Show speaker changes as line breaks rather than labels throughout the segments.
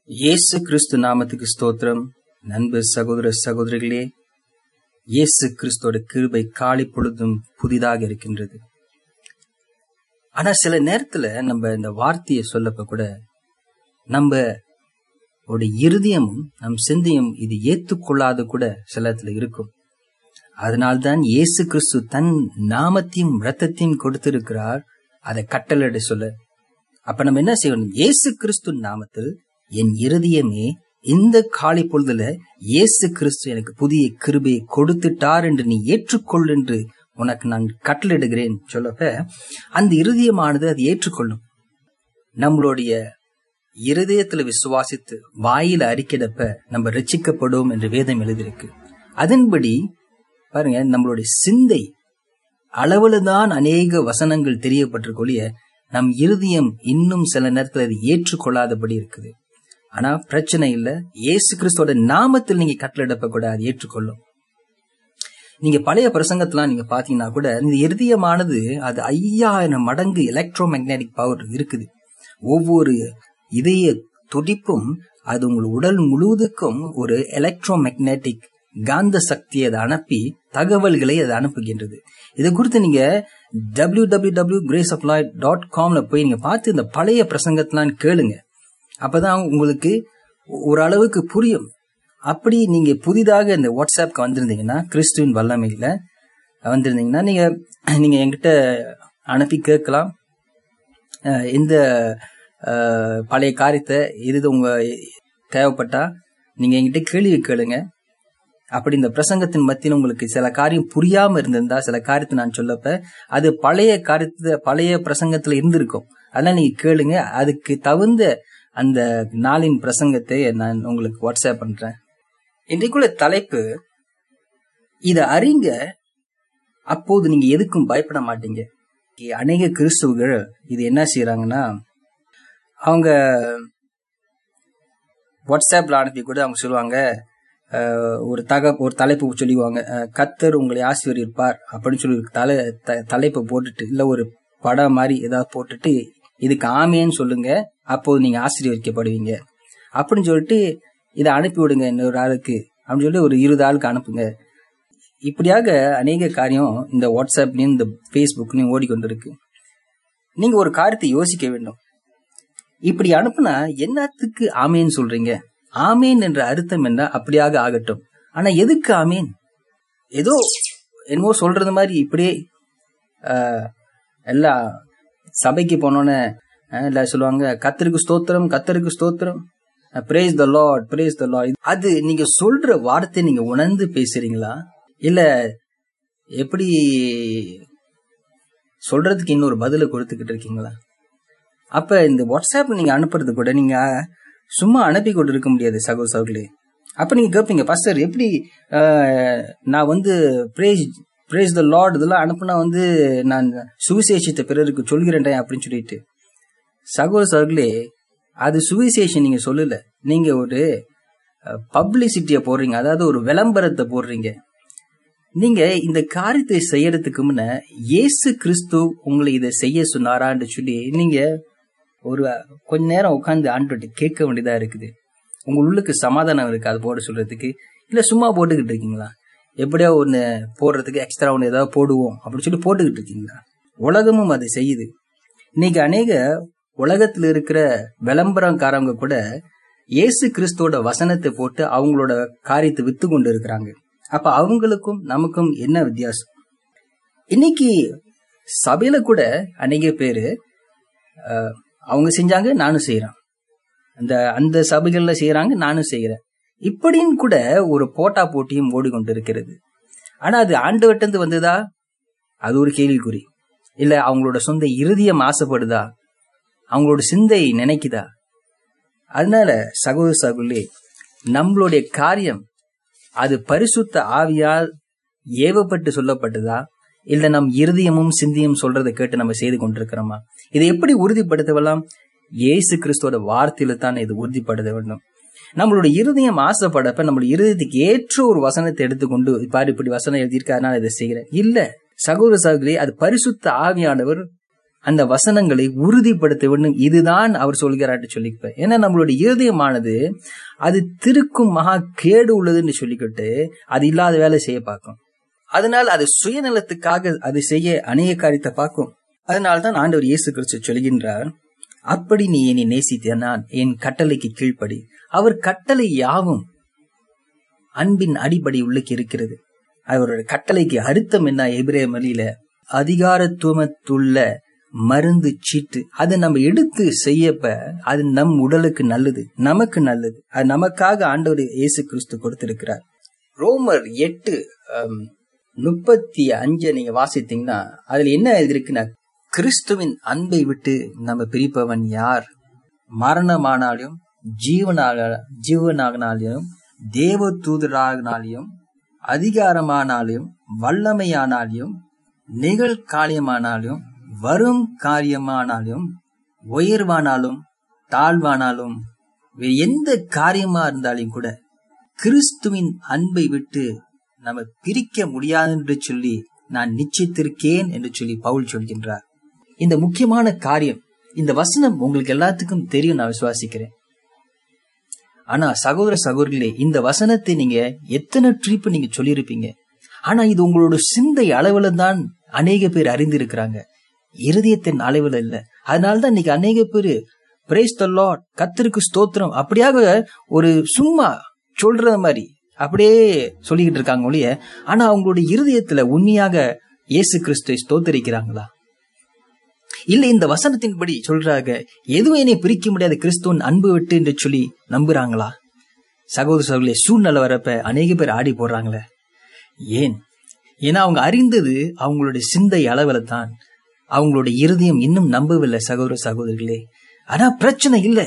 இயேசு கிறிஸ்து நாமத்துக்கு ஸ்தோத்திரம் நண்பு சகோதர சகோதரிகளே இயேசு கிறிஸ்துவோட கிருபை காலை பொழுதும் புதிதாக இருக்கின்றது ஆனா சில நேரத்துல நம்ம இந்த வார்த்தையை சொல்லப்ப கூட நம்ம ஒரு இருதயமும் நம் சிந்தையும் இது ஏத்துக்கொள்ளாத கூட சில இடத்துல இருக்கும் அதனால்தான் இயேசு கிறிஸ்து தன் நாமத்தையும் ரத்தத்தையும் கொடுத்திருக்கிறார் அதை கட்டளையிட சொல்ல அப்ப நம்ம என்ன செய்யணும் இயேசு கிறிஸ்து நாமத்தில் என் இருதயமே இந்த காலை பொழுதுல இயேசு கிறிஸ்து எனக்கு புதிய கிருபையை கொடுத்துட்டார் என்று நீ ஏற்றுக்கொள் என்று உனக்கு நான் கட்டளிடுகிறேன் சொல்லப்ப அந்த இருதயமானது அதை ஏற்றுக்கொள்ளும் நம்மளுடைய இருதயத்துல விசுவாசித்து வாயில அறிக்கிடப்ப நம்ம ரட்சிக்கப்படும் என்று வேதம் எழுதியிருக்கு அதன்படி பாருங்க நம்மளுடைய சிந்தை அளவுலதான் அநேக வசனங்கள் தெரியப்பட்டிருக்கொழிய நம் இருதயம் இன்னும் சில நேரத்தில் அதை ஏற்றுக்கொள்ளாதபடி இருக்குது ஆனா பிரச்சனை இல்ல இயேசு கிறிஸ்துவோட நாமத்தில் நீங்க கட்டளிடப்ப கூட அதை ஏற்றுக்கொள்ளும் நீங்க பழைய பிரசங்கத்தெல்லாம் நீங்க பாத்தீங்கன்னா கூட இந்த இருதயமானது அது ஐயாயிரம் மடங்கு எலக்ட்ரோ மேக்னெட்டிக் பவர் இருக்குது ஒவ்வொரு இதய துடிப்பும் அது உங்கள் உடல் முழுவதுக்கும் ஒரு எலக்ட்ரோ மேக்னெட்டிக் காந்த சக்தியை அதை அனுப்பி தகவல்களை அது அனுப்புகின்றது இதை குறித்து நீங்க W W W grace of loy dot காம்ல போய் நீங்க பார்த்து இந்த பழைய பிரசங்கத்தெல்லாம் கேளுங்க அப்பதான் உங்களுக்கு ஓரளவுக்கு புரியும் அப்படி நீங்க புதிதாக இந்த வாட்ஸ்அப்க்கு வந்திருந்தீங்கன்னா கிறிஸ்துவின் வல்லமையில வந்திருந்தீங்கன்னா நீங்க நீங்க என்கிட்ட அனுப்பி கேட்கலாம் இந்த பழைய காரியத்தை இது உங்க தேவைப்பட்டா நீங்க என்கிட்ட கேள்வி கேளுங்க அப்படி இந்த பிரசங்கத்தின் மத்தியில் உங்களுக்கு சில காரியம் புரியாம இருந்திருந்தா சில காரியத்தை நான் சொல்லப்ப அது பழைய காரியத்தை பழைய பிரசங்கத்துல இருந்திருக்கும் அதெல்லாம் நீங்க கேளுங்க அதுக்கு தகுந்த அந்த நாளின் பிரசங்கத்தை நான் உங்களுக்கு வாட்ஸ்அப் பண்றேன் இன்றைக்குள்ள தலைப்பு இத அறிங்க அப்போது நீங்க எதுக்கும் பயப்பட மாட்டீங்க அநேக கிறிஸ்துவர்கள் இது என்ன செய்யறாங்கன்னா அவங்க வாட்ஸ்அப்ல அனுப்பி கூட அவங்க சொல்லுவாங்க ஒரு தக ஒரு தலைப்பு சொல்லிக்குவாங்க கத்தர் உங்களை ஆசிரியப்பார் அப்படின்னு சொல்லி தலை தலைப்பை போட்டுட்டு இல்ல ஒரு படம் மாதிரி ஏதாவது போட்டுட்டு இதுக்கு ஆமேன்னு சொல்லுங்க அப்போது நீங்க ஆசீர்வதிக்கப்படுவீங்க அப்படின்னு சொல்லிட்டு இதை அனுப்பி விடுங்க இன்னொரு ஆளுக்கு அப்படின்னு சொல்லி ஒரு இருபது ஆளுக்கு அனுப்புங்க இப்படியாக அநேக காரியம் இந்த வாட்ஸ்அப்லயும் இந்த ஃபேஸ்புக்லயும் ஓடிக்கொண்டிருக்கு நீங்க ஒரு காரியத்தை யோசிக்க வேண்டும் இப்படி அனுப்புனா என்னத்துக்கு ஆமேன்னு சொல்றீங்க ஆமேன் என்ற அர்த்தம் என்ன அப்படியாக ஆகட்டும் ஆனா எதுக்கு ஆமேன் ஏதோ என்னமோ சொல்றது மாதிரி இப்படியே எல்லா சபைக்கு போனோன்னு இல்ல சொல்லுவாங்க கத்தருக்கு ஸ்தோத்திரம் கத்தருக்கு ஸ்தோத்திரம் praise the Lord praise the Lord அது நீங்க சொல்ற வார்த்தை நீங்க உணர்ந்து பேசுறீங்களா இல்ல எப்படி சொல்றதுக்கு இன்னொரு பதில கொடுத்துக்கிட்டு இருக்கீங்களா அப்ப இந்த வாட்ஸ்அப் நீங்க அனுப்புறது கூட நீங்க சும்மா அனுப்பி கொண்டு இருக்க முடியாது சகோ சகோலே அப்ப நீங்க கேட்பீங்க பாஸ்டர் எப்படி நான் வந்து பிரேஸ் பிரேஸ் த லார்ட் இதெல்லாம் அனுப்புனா வந்து நான் சுவிசேஷத்தை பிறருக்கு சொல்கிறேன் அப்படின்னு சொல்லிட்டு சகோ சகோலே அது சுவிசேஷம் நீங்க சொல்லல நீங்க ஒரு பப்ளிசிட்டியை போடுறீங்க அதாவது ஒரு விளம்பரத்தை போடுறீங்க நீங்க இந்த காரியத்தை செய்யறதுக்கு முன்ன இயேசு கிறிஸ்து உங்களை இதை செய்ய சொன்னாரான்னு சொல்லி நீங்க ஒரு கொஞ்ச நேரம் உட்காந்து ஆண்டு கேட்க வேண்டியதா இருக்குது உங்க உள்ளுக்கு சமாதானம் இருக்கு அது போட சொல்றதுக்கு இல்ல சும்மா போட்டுக்கிட்டு இருக்கீங்களா எப்படியா ஒன்னு போடுறதுக்கு எக்ஸ்ட்ரா ஒன்று ஏதாவது போடுவோம் அப்படின்னு சொல்லி போட்டுக்கிட்டு இருக்கீங்களா உலகமும் அதை செய்யுது இன்னைக்கு அநேக உலகத்துல இருக்கிற விளம்பரக்காரங்க கூட இயேசு கிறிஸ்துவோட வசனத்தை போட்டு அவங்களோட காரியத்தை வித்து கொண்டு இருக்கிறாங்க அப்ப அவங்களுக்கும் நமக்கும் என்ன வித்தியாசம் இன்னைக்கு சபையில கூட அநேக பேரு அவங்க செஞ்சாங்க நானும் செய்யறேன் அந்த அந்த சபைகள்ல செய்யறாங்க நானும் செய்யறேன் இப்படின்னு கூட ஒரு போட்டா போட்டியும் ஓடிக்கொண்டு இருக்கிறது ஆனா அது ஆண்டவட்டந்து வந்ததா அது ஒரு கேள்விக்குறி இல்ல அவங்களோட சொந்த இறுதியம் ஆசைப்படுதா அவங்களோட சிந்தை நினைக்குதா அதனால சகோதர சகோலே நம்மளுடைய காரியம் அது பரிசுத்த ஆவியால் ஏவப்பட்டு சொல்லப்பட்டதா இல்ல நம் இருதயமும் சிந்தியும் சொல்றதை கேட்டு நம்ம செய்து கொண்டிருக்கிறோமா இதை எப்படி உறுதிப்படுத்தலாம் இயேசு கிறிஸ்துவோட வார்த்தையில தான் இது உறுதிப்படுத்த வேண்டும் நம்மளுடைய இருதயம் ஆசைப்படப்ப நம்மளுடைய இருதயத்துக்கு ஏற்ற ஒரு வசனத்தை எடுத்துக்கொண்டு பாரு இப்படி வசனம் எழுதியிருக்காருனால இதை செய்கிறேன் இல்ல சகோதர சகோதரி அது பரிசுத்த ஆவியானவர் அந்த வசனங்களை உறுதிப்படுத்த வேண்டும் இதுதான் அவர் சொல்கிறார்னு சொல்லிப்பேன் ஏன்னா நம்மளுடைய இருதயமானது அது திருக்கும் மகா கேடு உள்ளதுன்னு சொல்லிக்கிட்டு அது இல்லாத வேலை செய்ய பார்க்கும் அதனால் அது சுயநலத்துக்காக அது செய்ய அநேக காரியத்தை பார்க்கும் அதனால்தான் ஆண்டவர் இயேசு கிறிஸ்து சொல்கின்றார் அப்படி நீ என்னை நேசித்த நான் என் கட்டளைக்கு கீழ்ப்படி அவர் கட்டளை யாவும் அன்பின் அடிப்படை உள்ளுக்கு இருக்கிறது அவரோட கட்டளைக்கு அர்த்தம் என்ன எபிரே மொழியில அதிகாரத்துவத்துள்ள மருந்து சீட்டு அதை நம்ம எடுத்து செய்யப்ப அது நம் உடலுக்கு நல்லது நமக்கு நல்லது அது நமக்காக ஆண்டவர் இயேசு கிறிஸ்து கொடுத்திருக்கிறார் ரோமர் எட்டு அம், முப்பத்தி அஞ்சு நீங்க வாசித்தீங்கன்னா அதுல என்ன எழுதிருக்குன்னா கிறிஸ்துவின் அன்பை விட்டு நம்ம பிரிப்பவன் யார் மரணமானாலும் ஜீவனாக ஜீவனாகனாலும் தேவ தூதராகனாலையும் அதிகாரமானாலும் வல்லமையானாலும் நிகழ்காரியமானாலும் வரும் காரியமானாலும் உயர்வானாலும் தாழ்வானாலும் வேறு எந்த காரியமா இருந்தாலும் கூட கிறிஸ்துவின் அன்பை விட்டு நம்ம பிரிக்க முடியாது என்று சொல்லி நான் நிச்சயித்திருக்கேன் என்று சொல்லி பவுல் சொல்கின்றார் இந்த முக்கியமான காரியம் இந்த வசனம் உங்களுக்கு எல்லாத்துக்கும் தெரியும் நான் விசுவாசிக்கிறேன் ஆனா சகோதர சகோதரிகளே இந்த வசனத்தை நீங்க எத்தனை ட்ரிப் நீங்க சொல்லியிருப்பீங்க ஆனா இது உங்களோட சிந்தை அளவுல தான் அநேக பேர் அறிந்திருக்கிறாங்க இருதயத்தின் அளவுல இல்ல அதனாலதான் இன்னைக்கு அநேக பேர் பிரேஸ் த லார்ட் கத்திற்கு ஸ்தோத்திரம் அப்படியாக ஒரு சும்மா சொல்ற மாதிரி அப்படியே சொல்லிக்கிட்டு இருக்காங்க ஒழிய ஆனா அவங்களுடைய இருதயத்துல உண்மையாக இயேசு கிறிஸ்துவை ஸ்தோத்தரிக்கிறாங்களா இல்ல இந்த வசனத்தின்படி சொல்றாங்க எதுவும் என்னை பிரிக்க முடியாத கிறிஸ்துவின் அன்பு விட்டு என்று சொல்லி நம்புறாங்களா சகோதர சகோதரி சூழ்நிலை வரப்ப அநேக பேர் ஆடி போடுறாங்களே ஏன் ஏன்னா அவங்க அறிந்தது அவங்களுடைய சிந்தை அளவுல தான் அவங்களுடைய இருதயம் இன்னும் நம்பவில்லை சகோதர சகோதரிகளே ஆனா பிரச்சனை இல்ல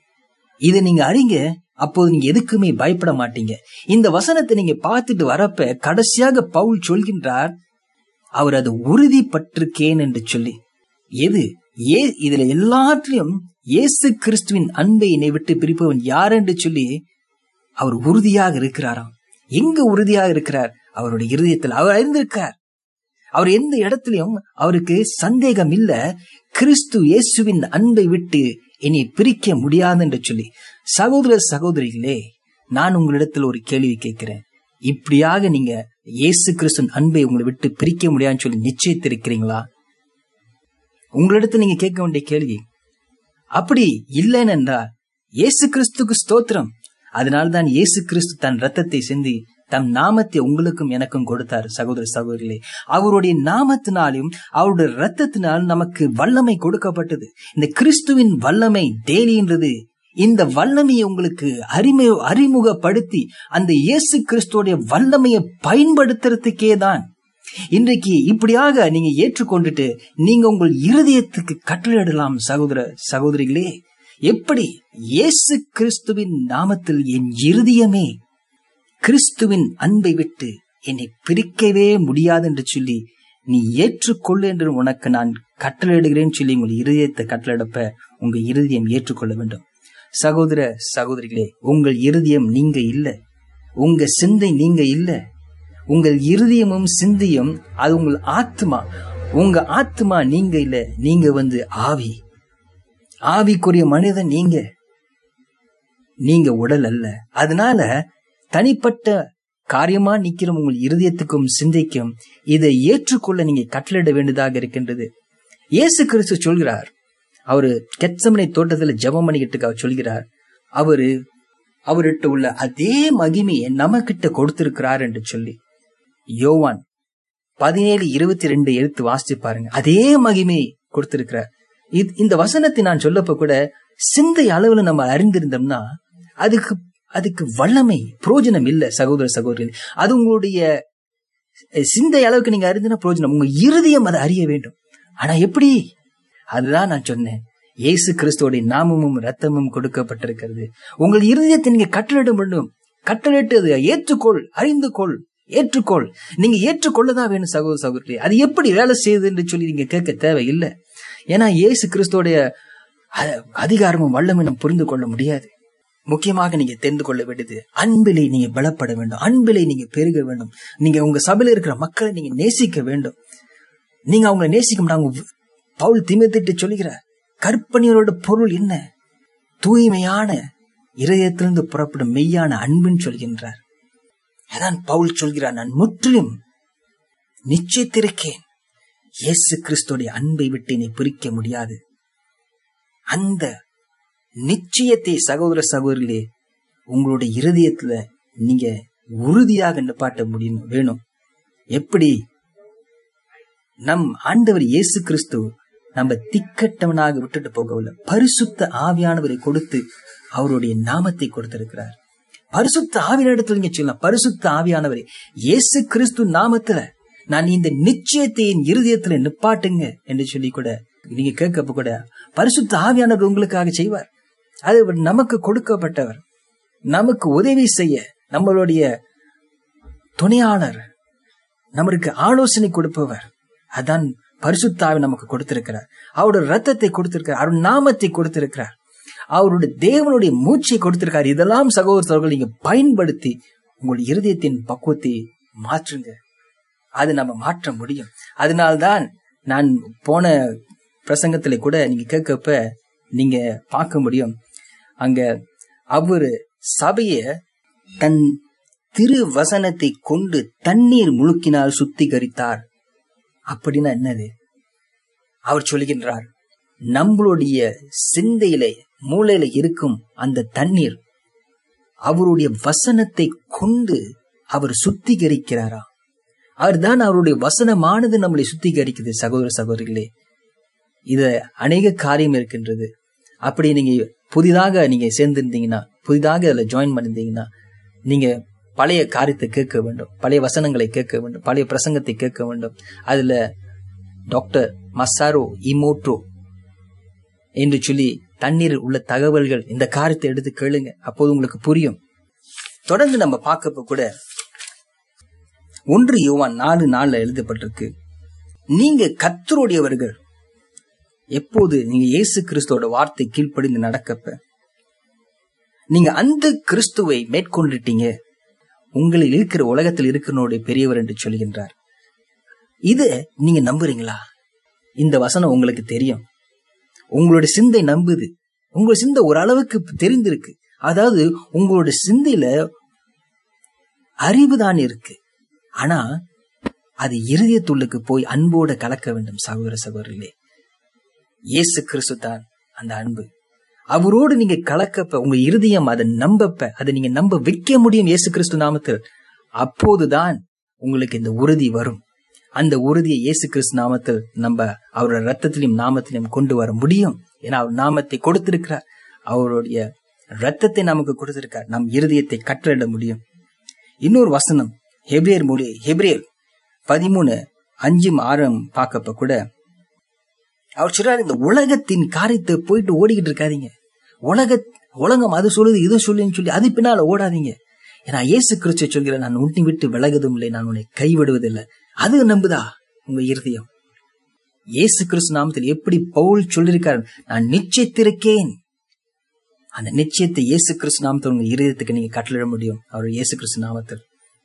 இதை நீங்க அறிங்க அப்போது நீங்க எதுக்குமே பயப்பட மாட்டீங்க இந்த வசனத்தை நீங்க பார்த்துட்டு வரப்ப கடைசியாக பவுல் சொல்கின்றார் அவர் அது உறுதிப்பட்டிருக்கேன் என்று சொல்லி எது ஏ இதுல எல்லாற்றிலும் இயேசு கிறிஸ்துவின் அன்பை என்னை விட்டு பிரிப்பவன் யார் என்று சொல்லி அவர் உறுதியாக இருக்கிறாராம் எங்க உறுதியாக இருக்கிறார் அவருடைய இருதயத்தில் அவர் அறிந்திருக்கார் அவர் எந்த இடத்திலையும் அவருக்கு சந்தேகம் இல்ல கிறிஸ்து இயேசுவின் அன்பை விட்டு என்னை பிரிக்க முடியாது என்று சொல்லி சகோதர சகோதரிகளே நான் உங்களிடத்தில் ஒரு கேள்வி கேட்கிறேன் இப்படியாக நீங்க இயேசு கிறிஸ்துவின் அன்பை உங்களை விட்டு பிரிக்க முடியாதுன்னு சொல்லி நிச்சயித்திருக்கிறீங்களா உங்களிடத்தில் நீங்க கேட்க வேண்டிய கேள்வி அப்படி இல்லைன்னு என்றால் இயேசு கிறிஸ்துக்கு ஸ்தோத்திரம் அதனால்தான் இயேசு கிறிஸ்து தன் ரத்தத்தை சிந்தி தம் நாமத்தை உங்களுக்கும் எனக்கும் கொடுத்தார் சகோதர சகோதரிகளே அவருடைய நாமத்தினாலும் அவருடைய ரத்தத்தினால் நமக்கு வல்லமை கொடுக்கப்பட்டது இந்த கிறிஸ்துவின் வல்லமை டெய்லின்றது இந்த வல்லமையை உங்களுக்கு அறிமு அறிமுகப்படுத்தி அந்த இயேசு கிறிஸ்துவோடைய வல்லமையை பயன்படுத்துறதுக்கே தான் இன்றைக்கு இப்படியாக நீங்க ஏற்றுக்கொண்டுட்டு நீங்க உங்கள் இருதயத்துக்கு கட்டளையிடலாம் சகோதர சகோதரிகளே எப்படி இயேசு கிறிஸ்துவின் நாமத்தில் என் இருதயமே கிறிஸ்துவின் அன்பை விட்டு என்னை பிரிக்கவே முடியாது என்று சொல்லி நீ ஏற்றுக்கொள்ளு என்று உனக்கு நான் கட்டளையிடுகிறேன் சொல்லி உங்கள் இருதயத்தை கட்டளையிடப்ப உங்க இருதயம் ஏற்றுக்கொள்ள வேண்டும் சகோதர சகோதரிகளே உங்கள் இருதயம் நீங்க இல்ல உங்க சிந்தை நீங்க இல்ல உங்கள் இருதயமும் சிந்தையும் அது உங்கள் ஆத்மா உங்க ஆத்மா நீங்க இல்ல நீங்க வந்து ஆவி ஆவிக்குரிய மனிதன் நீங்க நீங்க உடல் அல்ல அதனால தனிப்பட்ட காரியமா நிக்கிற உங்கள் இருதயத்துக்கும் சிந்தைக்கும் இதை ஏற்றுக்கொள்ள நீங்க கட்டளிட வேண்டியதாக இருக்கின்றது இயேசு கிறிஸ்து சொல்கிறார் அவரு கெச்சமனை தோட்டத்துல ஜெபம் பண்ணிக்கிட்டு அவர் சொல்கிறார் அவரு அவர்கிட்ட உள்ள அதே மகிமையை நம்ம கிட்ட கொடுத்திருக்கிறார் என்று சொல்லி யோவான் பதினேழு இருபத்தி ரெண்டு எழுத்து வாசிச்சு பாருங்க அதே மகிமையை கொடுத்திருக்கிறார் இது- இந்த வசனத்தை நான் சொல்லப்ப கூட சிந்தை அளவுல நம்ம அறிந்திருந்தோம்னா அதுக்கு அதுக்கு வல்லமை பிரயோஜனம் இல்ல சகோதர சகோதரிகள் அது உங்களுடைய அஹ், சிந்தை அளவுக்கு நீங்க அறிந்தினா பிரயோஜனம் உங்க இருதயம் அதை அறிய வேண்டும் ஆனா எப்படி அதுதான் நான் சொன்னேன் இயேசு கிறிஸ்துவோடைய நாமமும் ரத்தமும் கொடுக்கப்பட்டிருக்கிறது உங்கள் இருதயத்தை நீங்க கட்டளிட வேண்டும் கட்டளிட்டு அதை ஏற்றுக்கொள் அறிந்து கொள் ஏற்றுக்கொள் நீங்க ஏற்றுக்கொள்ளதான் வேணும் சகோதர சகோதரி அது எப்படி வேலை செய்யுது என்று சொல்லி நீங்க கேட்க தேவையில்லை ஏன்னா இயேசு கிறிஸ்துவோடைய அ- அதிகாரமும் வல்லமை நம்ம புரிந்து கொள்ள முடியாது முக்கியமாக நீங்க தெரிந்து கொள்ள வேண்டியது அன்பிலே நீங்க பலப்பட வேண்டும் அன்பிலே நீங்க பெருக வேண்டும் நீங்க உங்க சபையில இருக்கிற மக்களை நீங்க நேசிக்க வேண்டும் நீங்க அவங்களை நேசிக்க அவங்க பவுல் திமித்திட்டு சொல்கிறார் கற்பனையோட பொருள் என்ன தூய்மையான இதயத்திலிருந்து புறப்படும் மெய்யான அன்புன்னு சொல்கின்றார் அதான் பவுல் சொல்கிறார் நான் முற்றிலும் நிச்சயத்திருக்கேன் இயேசு கிறிஸ்துடைய அன்பை விட்டு என்னை பிரிக்க முடியாது அந்த நிச்சயத்தை சகோதர சகோதரிகளே உங்களுடைய இருதயத்துல நீங்க உறுதியாக நிப்பாட்ட முடியும் வேணும் எப்படி நம் ஆண்டவர் இயேசு கிறிஸ்து நம்ம திக்கட்டவனாக விட்டுட்டு போகவில்லை பரிசுத்த ஆவியானவரை கொடுத்து அவருடைய நாமத்தை கொடுத்திருக்கிறார் பரிசுத்த ஆவியான இடத்துல நீங்க சொல்லலாம் பரிசுத்த ஆவியானவரை இயேசு கிறிஸ்து நாமத்துல நான் இந்த நிச்சயத்தை என் இருதயத்துல நிப்பாட்டுங்க என்று சொல்லி கூட நீங்க கேட்கப்ப கூட பரிசுத்த ஆவியானவர் உங்களுக்காக செய்வார் அது நமக்கு கொடுக்கப்பட்டவர் நமக்கு உதவி செய்ய நம்மளுடைய துணையாளர் நம்மளுக்கு ஆலோசனை கொடுப்பவர் அதான் பரிசுத்தாவை நமக்கு கொடுத்திருக்கிறார் அவருடைய ரத்தத்தை கொடுத்திருக்கிறார் அவருடைய நாமத்தை கொடுத்திருக்கிறார் அவருடைய தேவனுடைய மூச்சை கொடுத்திருக்கார் இதெல்லாம் சகோதர சகோதரர்கள் நீங்க பயன்படுத்தி உங்கள் இருதயத்தின் பக்குவத்தை மாற்றுங்க அது நம்ம மாற்ற முடியும் அதனால்தான் நான் போன பிரசங்கத்துல கூட நீங்க கேட்கப்ப நீங்க பார்க்க முடியும் அங்க அவரு சபைய தன் திரு வசனத்தை கொண்டு தண்ணீர் முழுக்கினால் சுத்திகரித்தார் அப்படின்னா என்னது அவர் சொல்கின்றார் நம்மளுடைய சிந்தையில மூளையில இருக்கும் அந்த தண்ணீர் அவருடைய வசனத்தை கொண்டு அவர் சுத்திகரிக்கிறாரா அவர்தான் அவருடைய வசனமானது நம்மளை சுத்திகரிக்குது சகோதர சகோதரிகளே இத அநேக காரியம் இருக்கின்றது அப்படி நீங்க புதிதாக நீங்க சேர்ந்திருந்தீங்கன்னா புதிதாக அதுல ஜாயின் பண்ணிருந்தீங்கன்னா நீங்க பழைய காரியத்தை கேட்க வேண்டும் பழைய வசனங்களை கேட்க வேண்டும் பழைய பிரசங்கத்தை கேட்க வேண்டும் அதுல டாக்டர் மசாரோ இமோட்டோ என்று சொல்லி தண்ணீர் உள்ள தகவல்கள் இந்த காரியத்தை எடுத்து கேளுங்க அப்போது உங்களுக்கு புரியும் தொடர்ந்து நம்ம பார்க்கப்ப கூட ஒன்று யோவான் நாலு நாள்ல எழுதப்பட்டிருக்கு நீங்க கத்தருடையவர்கள் எப்போது நீங்க இயேசு கிறிஸ்துவோட வார்த்தை கீழ்ப்படிந்து நடக்கப்ப நீங்க அந்த கிறிஸ்துவை மேற்கொண்டுட்டீங்க உங்களில் இருக்கிற உலகத்தில் இருக்கிறனுடைய பெரியவர் என்று சொல்கின்றார் இத நீங்க நம்புறீங்களா இந்த வசனம் உங்களுக்கு தெரியும் உங்களுடைய சிந்தை நம்புது உங்களோட சிந்தை ஓரளவுக்கு தெரிந்திருக்கு அதாவது உங்களோட சிந்தையில அறிவுதான் இருக்கு ஆனா அது இருதயத்துள்ளுக்கு போய் அன்போட கலக்க வேண்டும் சகோதர சகோதரிகளே இயேசு கிறிஸ்து தான் அந்த அன்பு அவரோடு நீங்க கலக்கப்ப உங்க இருதயம் அதை நம்பப்ப அதை நீங்க நம்ப வைக்க முடியும் இயேசு கிறிஸ்து நாமத்தில் அப்போதுதான் உங்களுக்கு இந்த உறுதி வரும் அந்த உறுதியை இயேசு கிறிஸ்து நாமத்தில் நம்ம அவரோட ரத்தத்திலையும் நாமத்திலையும் கொண்டு வர முடியும் ஏன்னா அவர் நாமத்தை கொடுத்திருக்கிறார் அவருடைய ரத்தத்தை நமக்கு கொடுத்திருக்கார் நம் இருதயத்தை கட்டளிட முடியும் இன்னொரு வசனம் ஹெப்ரியர் மொழி ஹெப்ரியர் பதிமூணு அஞ்சும் ஆறும் பார்க்கப்ப கூட அவர் சொல்றாரு இந்த உலகத்தின் காரியத்தை போயிட்டு ஓடிக்கிட்டு இருக்காதீங்க உலக உலகம் அது சொல்லுது இது சொல்லுன்னு சொல்லி அது பின்னால ஓடாதீங்க ஏன்னா இயேசு கிறிஸ்து சொல்கிறேன் நான் உன்னை விட்டு விலகுதும் இல்லை நான் உன்னை கைவிடுவதில்லை அது நம்புதா உங்க இருதயம் இயேசு கிறிஸ்து நாமத்தில் எப்படி பவுல் சொல்லியிருக்காரு நான் நிச்சயத்திருக்கேன் அந்த நிச்சயத்தை இயேசு கிறிஸ்து நாமத்தில் உங்க இருதயத்துக்கு நீங்க கட்டளிட முடியும் அவர் இயேசு கிறிஸ்து நாமத்தில்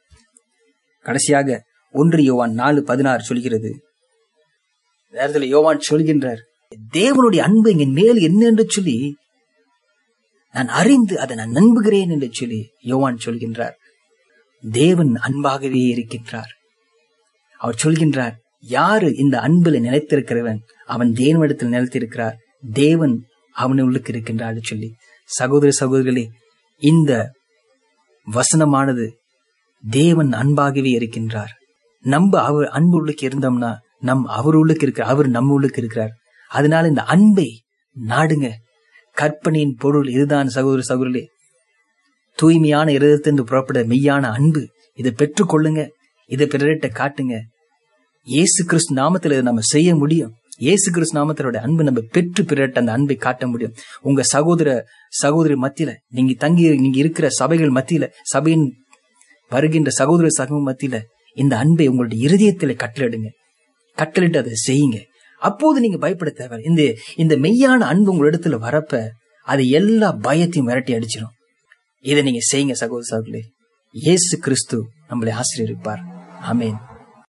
கடைசியாக ஒன்று யோவான் நாலு பதினாறு சொல்கிறது நேரத்தில் யோவான் சொல்கின்றார் தேவனுடைய அன்பு எங்க மேல் என்ன என்று சொல்லி நான் அறிந்து அதை நான் நம்புகிறேன் என்று சொல்லி யோவான் சொல்கின்றார் தேவன் அன்பாகவே இருக்கின்றார் அவர் சொல்கின்றார் யாரு இந்த அன்புல நிலைத்திருக்கிறவன் அவன் தேவனிடத்தில் நிலைத்திருக்கிறார் தேவன் அவனுள்ளுக்கு இருக்கின்றார் சொல்லி சகோதர சகோதரிகளே இந்த வசனமானது தேவன் அன்பாகவே இருக்கின்றார் நம்ம அவர் அன்பு உள்ளுக்கு இருந்தோம்னா நம் அவர் உள்ளுக்கு இருக்கிறார் அவர் நம்ம உள்ளுக்கு இருக்கிறார் அதனால இந்த அன்பை நாடுங்க கற்பனையின் பொருள் இதுதான் சகோதர சகோதரர்களே தூய்மையான இருதத்திலிருந்து புறப்பட மெய்யான அன்பு இதை பெற்றுக்கொள்ளுங்க இதை பிறரிட்ட காட்டுங்க இயேசு கிறிஸ்து நாமத்தில் இதை நம்ம செய்ய முடியும் இயேசு கிறிஸ்து நாமத்தினுடைய அன்பு நம்ம பெற்று பிறட்ட அந்த அன்பை காட்ட முடியும் உங்க சகோதர சகோதரி மத்தியில நீங்க தங்கி நீங்க இருக்கிற சபைகள் மத்தியில சபையின் வருகின்ற சகோதர சகோ மத்தியில இந்த அன்பை உங்களுடைய இருதயத்தில கட்டளிடுங்க கட்டளிட்டு அதை செய்யுங்க அப்போது நீங்க பயப்பட தேவை இந்த இந்த மெய்யான அன்பு உங்க இடத்துல வரப்ப அது எல்லா பயத்தையும் விரட்டி அடிச்சிடும் இதை நீங்க செய்யுங்க சகோதர சகோதரே இயேசு கிறிஸ்து நம்மளை ஆசிரியர் இருப்பார் ஆமேன்